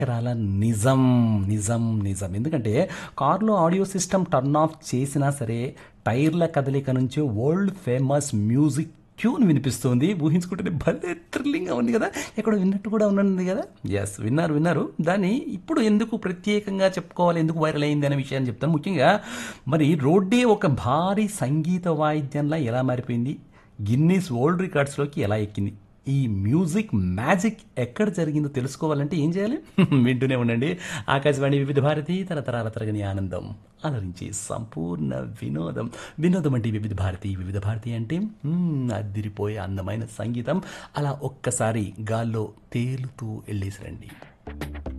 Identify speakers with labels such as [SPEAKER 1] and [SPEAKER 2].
[SPEAKER 1] రాల నిజం నిజం నిజం ఎందుకంటే కార్లో ఆడియో సిస్టమ్ టర్న్ ఆఫ్ చేసినా సరే టైర్ల కదలిక నుంచి వరల్డ్ ఫేమస్ మ్యూజిక్ ట్యూన్ వినిపిస్తుంది ఊహించుకుంటే భలే థ్రిల్లింగ్గా ఉంది కదా ఎక్కడ విన్నట్టు కూడా ఉన్నది కదా ఎస్ విన్నారు విన్నారు దాన్ని ఇప్పుడు ఎందుకు ప్రత్యేకంగా చెప్పుకోవాలి ఎందుకు వైరల్ అయింది అనే విషయాన్ని చెప్తాను ముఖ్యంగా మరి రోడ్డే ఒక భారీ సంగీత వాయిద్యంలా ఎలా మారిపోయింది గిన్నీస్ వరల్డ్ రికార్డ్స్లోకి ఎలా ఎక్కింది ఈ మ్యూజిక్ మ్యాజిక్ ఎక్కడ జరిగిందో తెలుసుకోవాలంటే ఏం చేయాలి వింటూనే ఉండండి ఆకాశవాణి వివిధ భారతి తరతరాల తరగని ఆనందం అలరించి సంపూర్ణ వినోదం వినోదం అంటే వివిధ భారతి వివిధ భారతి అంటే మ్మ్, అద్దిరిపోయే అందమైన సంగీతం అలా ఒక్కసారి గాల్లో తేలుతూ వెళ్ళేసి రండి